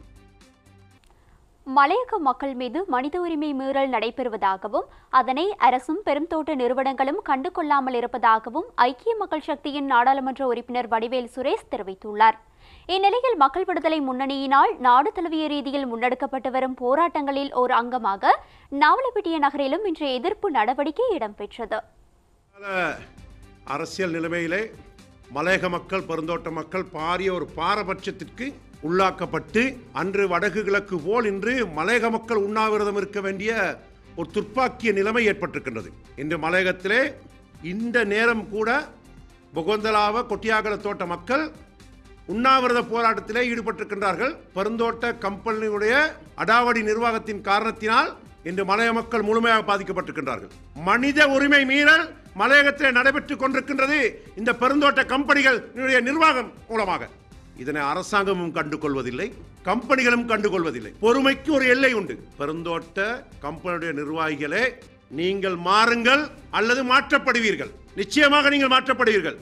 மலையக மக்கள் மீது மனித உரிமை மீறல் நடைபெறுவதாகவும் அதனை அரசும் பெருந்தோட்ட நிறுவனங்களும் கண்டுகொள்ளாமல் இருப்பதாகவும் ஐக்கிய மக்கள் சக்தியின் நாடாளுமன்ற உறுப்பினர் வடிவேல் சுரேஷ் தெரிவித்துள்ளார் இந்நிலையில் மக்கள் விடுதலை முன்னணியினால் நாடு தழுவிய ரீதியில் முன்னெடுக்கப்பட்டு வரும் போராட்டங்களில் ஒரு அங்கமாக நாவலப்பிட்டிய நகரிலும் இன்று எதிர்ப்பு நடவடிக்கை இடம்பெற்றது அரசியல் நிலைமையிலே மலையக மக்கள் பெருந்தோட்ட மக்கள் பாரிய ஒரு பாரபட்சத்திற்கு உள்ளாக்கப்பட்டு அன்று வடக்கு கிழக்கு போல் இன்று மலையக மக்கள் உண்ணாவிரதம் இருக்க வேண்டிய ஒரு துர்ப்பாக்கிய நிலைமை ஏற்பட்டிருக்கின்றது இன்று மலையகத்திலே இந்த நேரம் கூட பொகொந்தலாவ கொட்டியாகல தோட்ட மக்கள் உண்ணாவிரத போராட்டத்திலே ஈடுபட்டிருக்கின்றார்கள் பெருந்தோட்ட கம்பெனியுடைய அடாவடி நிர்வாகத்தின் காரணத்தினால் இன்று மலைய மக்கள் முழுமையாக பாதிக்கப்பட்டிருக்கின்றார்கள் மனித உரிமை மீறல் மலையகத்திலே நடைபெற்றுக் கொண்டிருக்கின்றது இந்த பெருந்தோட்ட கம்பெனிகள் நிர்வாகம் மூலமாக இதனை அரசாங்கமும் கண்டுகொள்வதில்லை கம்பெனிகளும் கண்டுகொள்வதில்லை பொறுமைக்கு ஒரு எல்லை உண்டு பெருந்தோட்ட கம்பெனியுடைய நிர்வாகிகளே நீங்கள் மாறுங்கள் அல்லது மாற்றப்படுவீர்கள் நிச்சயமாக நீங்கள் மாற்றப்படுவீர்கள்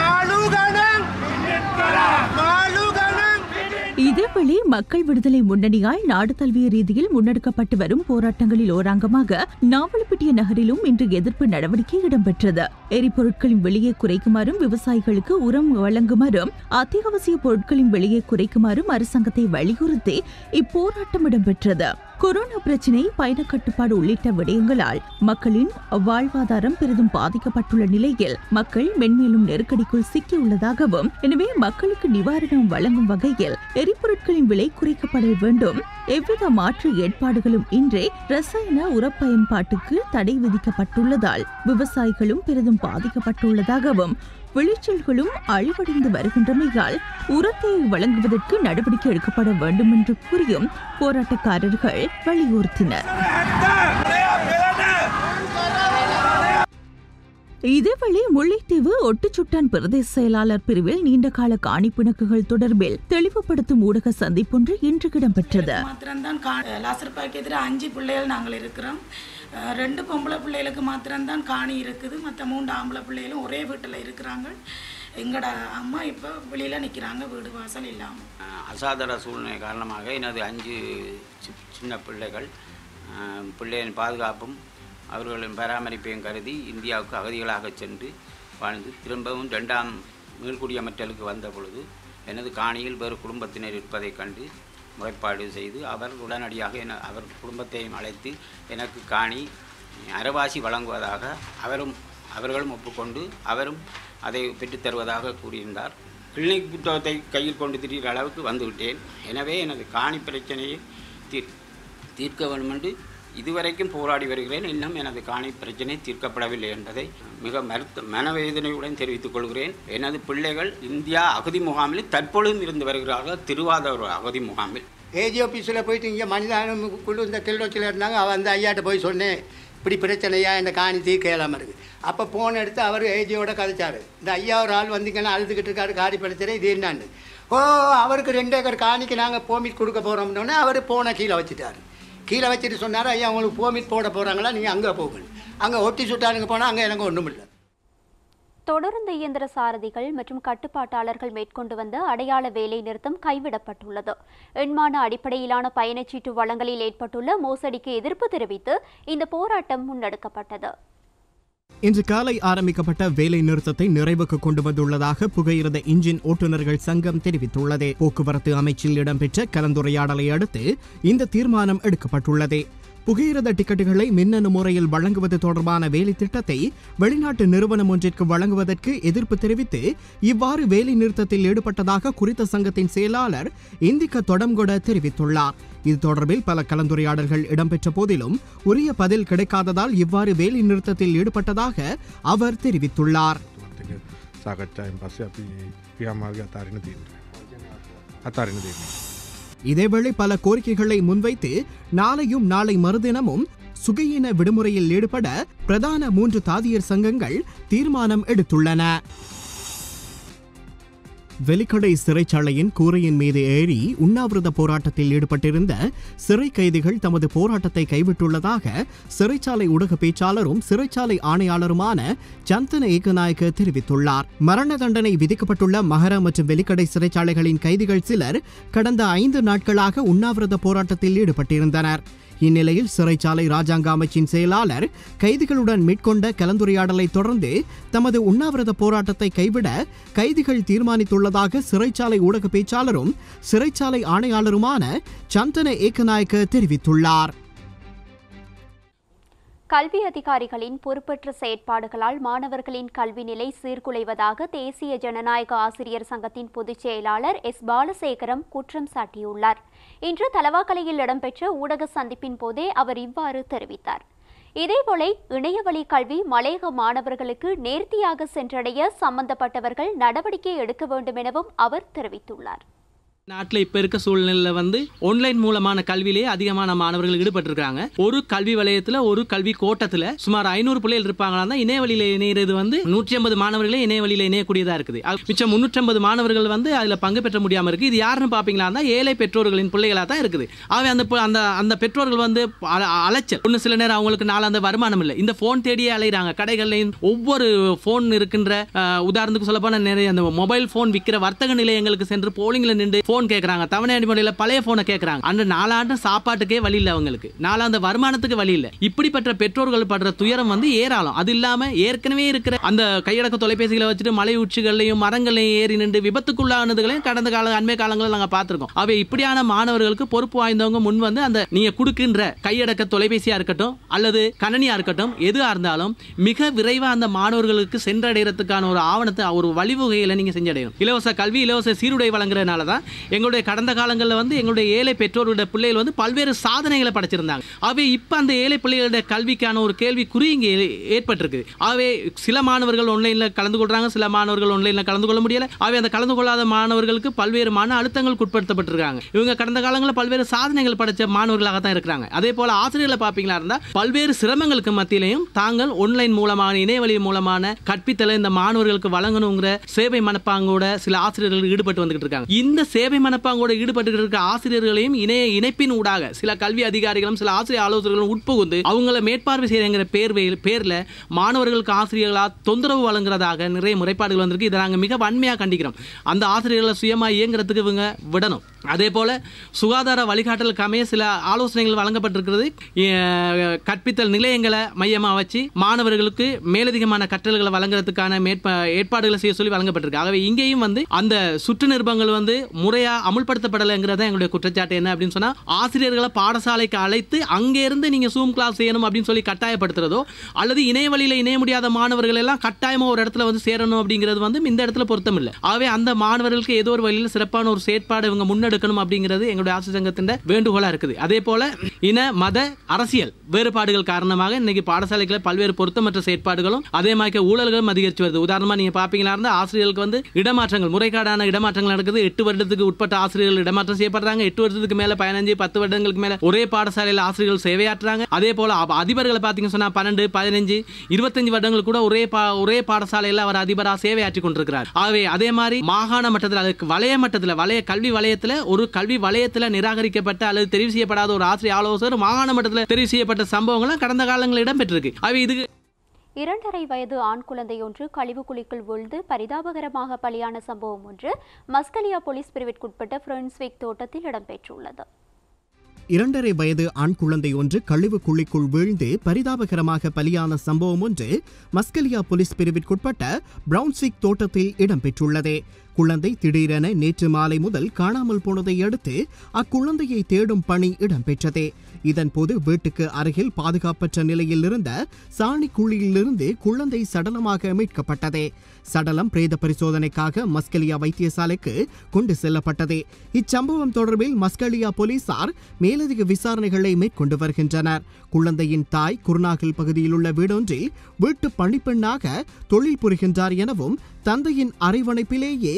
இதேவேளை மக்கள் விடுதலை முன்னணியால் நாடு தழுவிய ரீதியில் முன்னெடுக்கப்பட்டு வரும் போராட்டங்களில் ஓரங்கமாக நாவலப்பிட்டிய நகரிலும் இன்று எதிர்ப்பு நடவடிக்கை இடம்பெற்றது எரிபொருட்களின் விலையை குறைக்குமாறும் விவசாயிகளுக்கு உரம் வழங்குமாறும் அத்தியாவசிய பொருட்களின் விலையை குறைக்குமாறும் அரசாங்கத்தை வலியுறுத்தி இப்போராட்டம் இடம்பெற்றது கொரோனா பிரச்சினை பயண கட்டுப்பாடு உள்ளிட்ட விடயங்களால் மக்களின் வாழ்வாதாரம் பெரிதும் பாதிக்கப்பட்டுள்ள நிலையில் மக்கள் மென்மேலும் நெருக்கடிக்குள் சிக்கியுள்ளதாகவும் எனவே மக்களுக்கு நிவாரணம் வழங்கும் வகையில் எரிபொருட்களின் விலை குறைக்கப்பட வேண்டும் எவ்வித மாற்று ஏற்பாடுகளும் இன்றி ரசாயன உரப்பயன்பாட்டுக்கு தடை விதிக்கப்பட்டுள்ளதால் விவசாயிகளும் பெரிதும் பாதிக்கப்பட்டுள்ளதாகவும் விளைச்சல்களும் அழிவடைந்து வருகின்றமையால் உரத்தை வழங்குவதற்கு நடவடிக்கை எடுக்கப்பட வேண்டும் என்று கூறியும் போராட்டக்காரர்கள் வலியுறுத்தினர் இதேவேளை முல்லைத்தீவு ஒட்டுச்சுட்டான் பிரதேச செயலாளர் பிரிவில் நீண்டகால காணி பிணக்குகள் தொடர்பில் தெளிவுபடுத்தும் ஊடக சந்திப்பொன்று இன்று இடம்பெற்றது மாத்திரம்தான் கா லாசர்பாய்க்கு எதிராக அஞ்சு பிள்ளைகள் நாங்கள் இருக்கிறோம் அஹ் ரெண்டு பொம்பளை பிள்ளைகளுக்கு மாத்திரம்தான் காணி இருக்குது மற்ற மூன்று ஆம்பளை பிள்ளைகளும் ஒரே வீட்டில் இருக்கிறாங்க எங்களோட அம்மா இப்போ வெளியில் நிற்கிறாங்க வீடு வாசல் இல்லாமல் அசாதார சூழ்நிலை காரணமாக எனது அஞ்சு சி- சின்ன பிள்ளைகள் அஹ், பிள்ளைகளின் பாதுகாப்பும் அவர்களின் பராமரிப்பையும் கருதி இந்தியாவுக்கு அகதிகளாக சென்று வாழ்ந்து திரும்பவும் ரெண்டாம் மீள்குடியமற்றலுக்கு வந்த பொழுது எனது காணியில் வேறு குடும்பத்தினர் இருப்பதைக் கண்டு முறைப்பாடு செய்து அவர் உடனடியாக என அவர் குடும்பத்தையும் அழைத்து எனக்கு காணி அரைவாசி வழங்குவதாக அவரும் அவர்களும் ஒப்புக்கொண்டு அவரும் அதை பெற்றுத் தருவதாக கூறியிருந்தார் கிளினிக் புத்தகத்தை கையில் கொண்டு திரிகிற அளவுக்கு வந்துவிட்டேன் எனவே எனது காணி பிரச்சனையை தீர் தீர்க்க வேண்டும் என்று இதுவரைக்கும் போராடி வருகிறேன் இன்னும் எனது காணி பிரச்சனை தீர்க்கப்படவில்லை என்பதை மிக மருத்து மனவேதனையுடன் தெரிவித்துக் கொள்கிறேன் எனது பிள்ளைகள் இந்தியா அகதி முகாமில் தற்பொழுதும் இருந்து வருகிறார்கள் திருவாதூர் அகதி முகாமில் ஏஜி ஆஃபீஸில் போயிட்டு இங்கே மனிதானம் குழு இந்த கிளிநொச்சியில் இருந்தாங்க அவன் அந்த ஐயாட்ட போய் சொன்னேன் இப்படி பிரச்சனையா இந்த காணி தீர்க்க இயலாமல் இருக்குது அப்போ ஃபோன் எடுத்து அவர் ஏஜியோட கதைச்சார் இந்த ஐயா ஒரு ஆள் வந்தீங்கன்னா அழுதுகிட்டு இருக்காரு காரி பிரச்சனை இது என்னான்னு ஓ அவருக்கு ரெண்டு ஏக்கர் காணிக்கு நாங்கள் போமிட் கொடுக்க போகிறோம்னோடனே அவர் போனை கீழே வச்சுட்டார் கீழே வச்சுட்டு சொன்னார் ஐயா உங்களுக்கு போமிட் போட போகிறாங்களா நீங்கள் அங்கே போகணும் அங்கே ஒட்டி சுட்டானுங்க போனால் அங்கே எனக்கு ஒன்றும் இல்லை தொடர்ந்து இயந்திர சாரதிகள் மற்றும் கட்டுப்பாட்டாளர்கள் மேற்கொண்டு வந்த அடையாள வேலை நிறுத்தம் கைவிடப்பட்டுள்ளது எண்மான அடிப்படையிலான பயணச்சீட்டு வழங்கலில் ஏற்பட்டுள்ள மோசடிக்கு எதிர்ப்பு தெரிவித்து இந்த போராட்டம் முன்னெடுக்கப்பட்டது இன்று காலை ஆரம்பிக்கப்பட்ட வேலை நிறுத்தத்தை நிறைவுக்கு கொண்டு வந்துள்ளதாக புகையிரத இன்ஜின் ஓட்டுநர்கள் சங்கம் தெரிவித்துள்ளது போக்குவரத்து அமைச்சில் இடம்பெற்ற கலந்துரையாடலை அடுத்து இந்த தீர்மானம் எடுக்கப்பட்டுள்ளது புகையிரத டிக்கெட்டுகளை மின்னணு முறையில் வழங்குவது தொடர்பான வேலை திட்டத்தை வெளிநாட்டு நிறுவனம் ஒன்றிற்கு வழங்குவதற்கு எதிர்ப்பு தெரிவித்து இவ்வாறு வேலை நிறுத்தத்தில் ஈடுபட்டதாக குறித்த சங்கத்தின் செயலாளர் இந்திக்க தொடம்கொட தெரிவித்துள்ளார் இது தொடர்பில் பல கலந்துரையாடல்கள் இடம்பெற்ற போதிலும் உரிய பதில் கிடைக்காததால் இவ்வாறு வேலை நிறுத்தத்தில் ஈடுபட்டதாக அவர் தெரிவித்துள்ளார் සාකච්ඡායෙන් පස්සේ අපි ක්‍රියාමාර්ග අතාරණ තිීන්ට අතාරණ දෙන්නේ. இதேவேளை பல கோரிக்கைகளை முன்வைத்து நாளையும் நாளை மறுதினமும் சுகையின விடுமுறையில் ஈடுபட பிரதான மூன்று தாதியர் சங்கங்கள் தீர்மானம் எடுத்துள்ளன வெலிக்கடை சிறைச்சாலையின் கூரையின் மீது ஏறி உண்ணாவிரத போராட்டத்தில் ஈடுபட்டிருந்த சிறை கைதிகள் தமது போராட்டத்தை கைவிட்டுள்ளதாக சிறைச்சாலை ஊடக பேச்சாளரும் சிறைச்சாலை ஆணையாளருமான சந்தன ஏகநாயக்க தெரிவித்துள்ளார் மரண தண்டனை விதிக்கப்பட்டுள்ள மகர மற்றும் வெலிக்கடை சிறைச்சாலைகளின் கைதிகள் சிலர் கடந்த ஐந்து நாட்களாக உண்ணாவிரத போராட்டத்தில் ஈடுபட்டிருந்தனர் இந்நிலையில் சிறைச்சாலை ராஜாங்க அமைச்சின் செயலாளர் கைதிகளுடன் மேற்கொண்ட கலந்துரையாடலை தொடர்ந்து தமது உண்ணாவிரத போராட்டத்தை கைவிட கைதிகள் தீர்மானித்துள்ளதாக சிறைச்சாலை ஊடக பேச்சாளரும் சிறைச்சாலை ஆணையாளருமான சந்தன ஏகநாயக்க தெரிவித்துள்ளார் கல்வி அதிகாரிகளின் பொறுப்பற்ற செயற்பாடுகளால் மாணவர்களின் கல்வி நிலை சீர்குலைவதாக தேசிய ஜனநாயக ஆசிரியர் சங்கத்தின் பொதுச் செயலாளர் எஸ் பாலசேகரம் குற்றம் சாட்டியுள்ளார் இன்று தலவாக்கலையில் இடம்பெற்ற ஊடக சந்திப்பின் போதே அவர் இவ்வாறு தெரிவித்தார் இதேபோல இணையவழி கல்வி மலையக மாணவர்களுக்கு நேர்த்தியாக சென்றடைய சம்பந்தப்பட்டவர்கள் நடவடிக்கை எடுக்க வேண்டும் எனவும் அவர் தெரிவித்துள்ளார் நாட்டில் இப்போ இருக்க சூழ்நிலையில் வந்து ஆன்லைன் மூலமான கல்வியிலேயே அதிகமான மாணவர்கள் ஈடுபட்டிருக்காங்க ஒரு கல்வி வலயத்தில் ஒரு கல்வி கோட்டத்தில் சுமார் ஐநூறு பிள்ளைகள் இருப்பாங்களா இணையவழியில் இணையிறது வந்து நூற்றி ஐம்பது மாணவர்களே இணையவழியில் இணையக்கூடியதாக இருக்குது அது மிச்சம் முன்னூற்றம்பது மாணவர்கள் வந்து அதில் பங்கு பெற்ற முடியாமல் இருக்குது இது யாருன்னு பார்த்தீங்களா ஏழை பெற்றோர்களின் பிள்ளைகளாக தான் இருக்குது ஆகவே அந்த ப- அந்த அந்த பெற்றோர்கள் வந்து அல- அலைச்சல் ஒன்று சில நேரம் அவங்களுக்கு நாலு அந்த வருமானம் இல்லை இந்த ஃபோன் தேடியே அலைகிறாங்க கடைகள்லையும் ஒவ்வொரு ஃபோன் இருக்கின்ற அஹ், உதாரணத்துக்கு சொல்ல போனால் நிறைய அந்த மொபைல் ஃபோன் விற்கிற வர்த்தக நிலையங்களுக்கு சென்று போலிங்கில் நின்று ஃபோன் கேட்குறாங்க தவணை அடிப்படையில் பழைய ஃபோனை கேட்குறாங்க அந்த நாலாண்டு சாப்பாட்டுக்கே வழி இல்லை அவங்களுக்கு நாலாண்டு வருமானத்துக்கு வழி இல்லை இப்படிப்பட்ட பெற்றோர்கள் படுற துயரம் வந்து ஏராளம் அது இல்லாமல் ஏற்கனவே இருக்கிற அந்த கையடக்க தொலைபேசிகளை வச்சுட்டு மலை உச்சிகள்லையும் மரங்களையும் ஏறி நின்று விபத்துக்குள்ளானதுகளையும் கடந்த கால அண்மை காலங்களில் நாங்கள் பார்த்துருக்கோம் அவை இப்படியான மாணவர்களுக்கு பொறுப்பு வாய்ந்தவங்க முன் வந்து அந்த நீங்க கொடுக்கின்ற கையடக்க தொலைபேசியா இருக்கட்டும் அல்லது கணனியா இருக்கட்டும் எதுவா இருந்தாலும் மிக விரைவா அந்த மாணவர்களுக்கு சென்றடைகிறதுக்கான ஒரு ஆவணத்தை ஒரு வழிவகையில நீங்க செஞ்சடையணும் இலவச கல்வி இலவச சீருடை வழங்குறதுனால தான் எங்களுடைய கடந்த காலங்களில் வந்து எங்களுடைய ஏழை பெற்றோருடைய பிள்ளைகள் வந்து பல்வேறு சாதனைகளை படைச்சிருந்தாங்க அவை இப்போ அந்த ஏழை பிள்ளைகளுடைய கல்விக்கான ஒரு கேள்விக்குறி இங்கே ஏ- ஏற்பட்டிருக்கு ஆகவே சில மாணவர்கள் ஆன்லைனில் கலந்து கொள்றாங்க சில மாணவர்கள் ஆன்லைனில் கலந்து கொள்ள முடியல ஆகவே அந்த கலந்து கொள்ளாத மாணவர்களுக்கு பல்வேறு மன அழுத்தங்களுக்கு உட்படுத்தப்பட்டிருக்காங்க இவங்க கடந்த காலங்களில் பல்வேறு சாதனைகள் படைச்ச மாணவர்களாக தான் இருக்கிறாங்க அதே போல ஆசிரியர்களை பார்ப்பீங்களா இருந்தால் பல்வேறு சிரமங்களுக்கு மத்தியிலையும் தாங்கள் ஆன்லைன் மூலமான இணையவழி மூலமான கற்பித்தலை இந்த மாணவர்களுக்கு வழங்கணுங்கிற சேவை மனப்பாங்கோட சில ஆசிரியர்கள் ஈடுபட்டு வந்துகிட்டு இருக்காங்க இந்த சேவை மனப்பாங்கோட ஈடுபட்டு இருக்க ஆசிரியர்களையும் இணைய இணைப்பின் ஊடாக சில கல்வி அதிகாரிகளும் சில ஆசிரியர் ஆலோசகர்களும் உட்புகுந்து அவங்கள மேற்பார்வை செய்யறங்கிற பேர்வையில் பேர்ல மாணவர்களுக்கு ஆசிரியர்களா தொந்தரவு வழங்குறதாக நிறைய முறைப்பாடுகள் வந்திருக்கு இதை நாங்கள் மிக வன்மையாக கண்டிக்கிறோம் அந்த ஆசிரியர்களை சுயமா இயங்குறதுக்கு இவங்க விடணும் அதே போல சுகாதார வழிகாட்டலுக்கு அமைய சில ஆலோசனைகள் வழங்கப்பட்டிருக்கிறது அஹ், கற்பித்தல் நிலையங்களை மையமாக வச்சு மாணவர்களுக்கு மேலதிகமான கற்றல்களை வழங்குறதுக்கான மேற்ப ஏற்பாடுகளை செய்ய சொல்லி வழங்கப்பட்டிருக்கு ஆகவே இங்கேயும் வந்து அந்த சுற்று நிருபங்கள் வந்து முறையா அமுல்படுத்தப்படலைங்கிறத எங்களுடைய குற்றச்சாட்டு என்ன அப்படின்னு சொன்னா ஆசிரியர்களை பாடசாலைக்கு அழைத்து அங்கே இருந்து நீங்க சூம் கிளாஸ் செய்யணும் அப்படின்னு சொல்லி கட்டாயப்படுத்துறதோ அல்லது இணைய வழியில இணைய முடியாத மாணவர்கள் எல்லாம் கட்டாயமா ஒரு இடத்துல வந்து சேரணும் அப்படிங்கிறது வந்து இந்த இடத்துல பொருத்தம் இல்லை ஆகவே அந்த மாணவர்களுக்கு ஏதோ ஒரு வழியில் சிறப்பான ஒரு செயற்பாடு இவங்க முன்னெடுக்கணும் அப்படிங்கிறது எங்களுடைய ஆசிரியர் சங்கத்தின் வேண்டுகோளா இருக்குது அதே போல இன மத அரசியல் வேறுபாடுகள் காரணமாக இன்னைக்கு பாடசாலைகளில் பல்வேறு பொருத்தமற்ற செயற்பாடுகளும் அதே மாதிரி ஊழல்களும் அதிகரித்து வருது உதாரணமா நீங்க பாப்பீங்களா இருந்தா ஆசிரியர்களுக்கு வந்து இடமாற்றங்கள் முறைகேடான இடமாற்றங்கள் நடக்குது எட்டு வருடத்துக்கு உட்பட்ட ஆசிரியர்கள் இடமாற்றம் செய்யப்படுறாங்க எட்டு வருஷத்துக்கு மேல பதினஞ்சு பத்து வருடங்களுக்கு மேல ஒரே பாடசாலையில் ஆசிரியர்கள் சேவையாற்றுறாங்க அதே போல அப- அதிபர்களை பாத்தீங்க சொன்னா பன்னெண்டு பதினஞ்சு இருபத்தஞ்சு வருடங்கள் கூட ஒரே பா- ஒரே பாடசாலையில் அவர் அதிபராக சேவையாற்றி கொண்டிருக்கிறார் ஆகவே அதே மாதிரி மாகாண மட்டத்தில் அதுக்கு வலய மட்டத்தில் வலய கல்வி வலயத்தில் ஒரு கல்வி வலயத்தில் நிராகரிக்கப்பட்ட அல்லது தெரிவு செய்யப்படாத ஒரு ஆசிரியர் ஆலோசகர் மாகாண மட்டத்தில் தெரிவு செய்யப்பட்ட சம்பவங்களும் கடந்த காலங்களில் இடம்பெற்றிருக்கு ஆகவே இதுக்கு இரண்டரை வயது ஆண் குழந்தையொன்று கழிவு குழிக்குள் விழுந்து பரிதாபகரமாக பலியான சம்பவம் ஒன்று மஸ்கலியா போலீஸ் பிரிவிற்குட்பட்ட ஃப்ரெண்ட்ஸ்விக் தோட்டத்தில் இடம்பெற்றுள்ளது இரண்டரை வயது ஆண் குழந்தை ஒன்று கழிவு குழிக்குள் வீழ்ந்து பரிதாபகரமாக பலியான சம்பவம் ஒன்று மஸ்கலியா போலீஸ் பிரிவிற்குட்பட்ட பிரவுன்ஸ்விக் தோட்டத்தில் இடம்பெற்றுள்ளது குழந்தை திடீரென நேற்று மாலை முதல் காணாமல் போனதை அடுத்து அக்குழந்தையை தேடும் பணி இடம்பெற்றது இதன்போது வீட்டுக்கு அருகில் பாதுகாப்பற்ற நிலையில் இருந்த சாணி குழியிலிருந்து குழந்தை சடலமாக மீட்கப்பட்டது சடலம் பிரேத பரிசோதனைக்காக மஸ்கலியா வைத்தியசாலைக்கு கொண்டு செல்லப்பட்டது இச்சம்பவம் தொடர்பில் மஸ்கலியா போலீசார் மேலதிக விசாரணைகளை மேற்கொண்டு வருகின்றனர் குழந்தையின் தாய் குருநாகல் பகுதியில் உள்ள வீடொன்றில் வீட்டு பணிப்பெண்ணாக தொழில் புரிகின்றார் எனவும் தந்தையின் அரவணைப்பிலேயே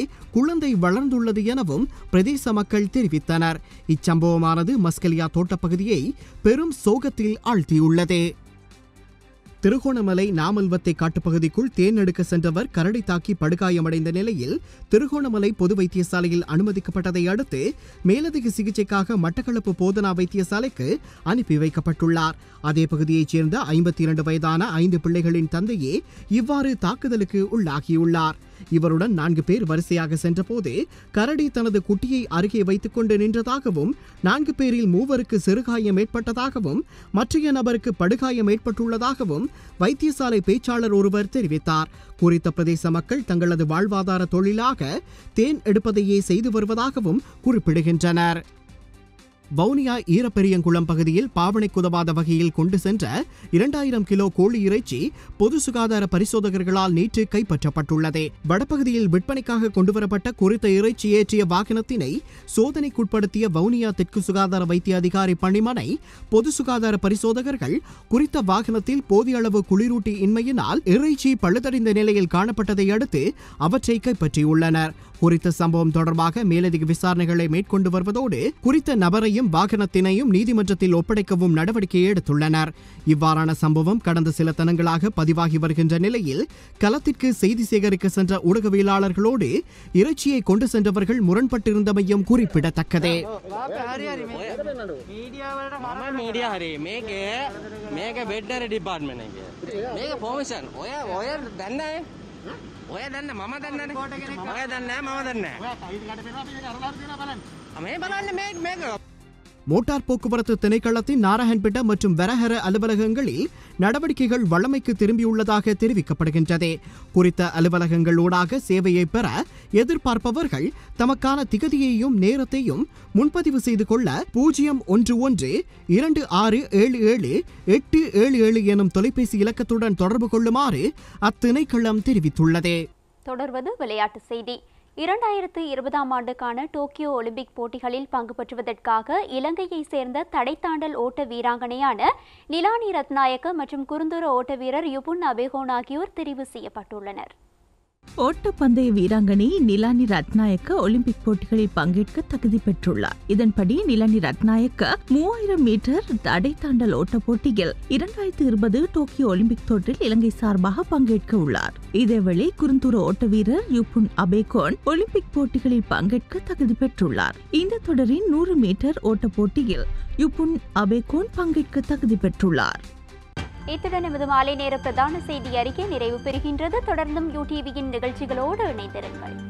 குழந்தை வளர்ந்துள்ளது எனவும் பிரதேச மக்கள் தெரிவித்தனர் இச்சம்பவமானது மஸ்கலியா தோட்டப்பகுதியை பெரும் சோகத்தில் ஆழ்த்தியுள்ளது திருகோணமலை நாமல்வத்தை காட்டுப்பகுதிக்குள் தேன் எடுக்க சென்றவர் கரடி தாக்கி படுகாயமடைந்த நிலையில் திருகோணமலை பொது வைத்தியசாலையில் அனுமதிக்கப்பட்டதை அடுத்து மேலதிக சிகிச்சைக்காக மட்டக்களப்பு போதனா வைத்தியசாலைக்கு அனுப்பி வைக்கப்பட்டுள்ளார் அதே பகுதியைச் சேர்ந்த ஐம்பத்தி இரண்டு வயதான ஐந்து பிள்ளைகளின் தந்தையே இவ்வாறு தாக்குதலுக்கு உள்ளாகியுள்ளார் இவருடன் நான்கு பேர் வரிசையாக சென்றபோது கரடி தனது குட்டியை அருகே வைத்துக் கொண்டு நின்றதாகவும் நான்கு பேரில் மூவருக்கு சிறுகாயம் ஏற்பட்டதாகவும் மற்றைய நபருக்கு படுகாயம் ஏற்பட்டுள்ளதாகவும் வைத்தியசாலை பேச்சாளர் ஒருவர் தெரிவித்தார் குறித்த பிரதேச மக்கள் தங்களது வாழ்வாதார தொழிலாக தேன் எடுப்பதையே செய்து வருவதாகவும் குறிப்பிடுகின்றனர் வவுனியா ஈரப்பெரியங்குளம் பகுதியில் பாவனைக்கு உதவாத வகையில் கொண்டு சென்ற இரண்டாயிரம் கிலோ கோழி இறைச்சி பொது சுகாதார பரிசோதகர்களால் நேற்று கைப்பற்றப்பட்டுள்ளது வடபகுதியில் விற்பனைக்காக கொண்டுவரப்பட்ட குறித்த இறைச்சி ஏற்றிய வாகனத்தினை சோதனைக்குட்படுத்திய வவுனியா தெற்கு சுகாதார வைத்திய அதிகாரி பணிமனை பொது சுகாதார பரிசோதகர்கள் குறித்த வாகனத்தில் போதிய அளவு குளிரூட்டி இன்மையினால் இறைச்சி பழுதடைந்த நிலையில் காணப்பட்டதை அடுத்து அவற்றை கைப்பற்றியுள்ளனர் குறித்த சம்பவம் தொடர்பாக மேலதிக விசாரணைகளை மேற்கொண்டு வருவதோடு குறித்த நபரையும் வாகனத்தினையும் நீதிமன்றத்தில் ஒப்படைக்கவும் நடவடிக்கை எடுத்துள்ளனர் இவ்வாறான சம்பவம் கடந்த சில தினங்களாக பதிவாகி வருகின்ற நிலையில் களத்திற்கு செய்தி சேகரிக்க சென்ற ஊடகவியலாளர்களோடு இறைச்சியை கொண்டு சென்றவர்கள் முரண்பட்டிருந்தமையும் குறிப்பிடத்தக்கது මම මීඩිය හරි මේකේ මේක බෙඩ්ඩර ඩිපාර්ට්මන එක මේක පෝමිෂන් ඔය ඔය දන්න ඔය දන්න මම දන්න ඔය දන්න මම දන්න මේ බලන්න මේ මේක மோட்டார் போக்குவரத்து திணைக்களத்தின் நாராயண்பேட்ட மற்றும் வெரஹர அலுவலகங்களில் நடவடிக்கைகள் வழமைக்கு திரும்பியுள்ளதாக தெரிவிக்கப்படுகின்றது குறித்த அலுவலகங்களூடாக சேவையை பெற எதிர்பார்ப்பவர்கள் தமக்கான திகதியையும் நேரத்தையும் முன்பதிவு செய்து கொள்ள பூஜ்ஜியம் ஒன்று ஒன்று இரண்டு ஆறு ஏழு ஏழு எட்டு ஏழு ஏழு எனும் தொலைபேசி இலக்கத்துடன் தொடர்பு கொள்ளுமாறு அத்திணைக்களம் தெரிவித்துள்ளது தொடர்வது விளையாட்டு செய்தி இரண்டாயிரத்து இருபதாம் ஆண்டுக்கான டோக்கியோ ஒலிம்பிக் போட்டிகளில் பங்கு பெற்றுவதற்காக இலங்கையை சேர்ந்த தடைத்தாண்டல் ஓட்ட வீராங்கனையான நிலானி ரத்நாயக்க மற்றும் குறுந்தூர ஓட்ட வீரர் யுபுன் அபேகோன் ஆகியோர் தெரிவு செய்யப்பட்டுள்ளனர் ஓட்டப்பந்தய வீராங்கனை நிலானி ரத்நாயக்க ஒலிம்பிக் போட்டிகளில் பங்கேற்க தகுதி பெற்றுள்ளார் இதன்படி நிலானி ரத்நாயக்க மூவாயிரம் மீட்டர் தடை தாண்டல் ஓட்ட போட்டியில் இரண்டாயிரத்தி இருபது டோக்கியோ ஒலிம்பிக் தொடரில் இலங்கை சார்பாக பங்கேற்க உள்ளார் இதேவேளை குறுந்தூர ஓட்ட வீரர் யுப்புன் அபேகோன் ஒலிம்பிக் போட்டிகளில் பங்கேற்க தகுதி பெற்றுள்ளார் இந்த தொடரின் நூறு மீட்டர் ஓட்ட போட்டியில் யுப்புன் அபேகோன் பங்கேற்க தகுதி பெற்றுள்ளார் இத்துடன் எமது மாலை நேர பிரதான செய்தி அறிக்கை நிறைவு பெறுகின்றது தொடர்ந்தும் யூடிவியின் நிகழ்ச்சிகளோடு இணைந்திருங்கள்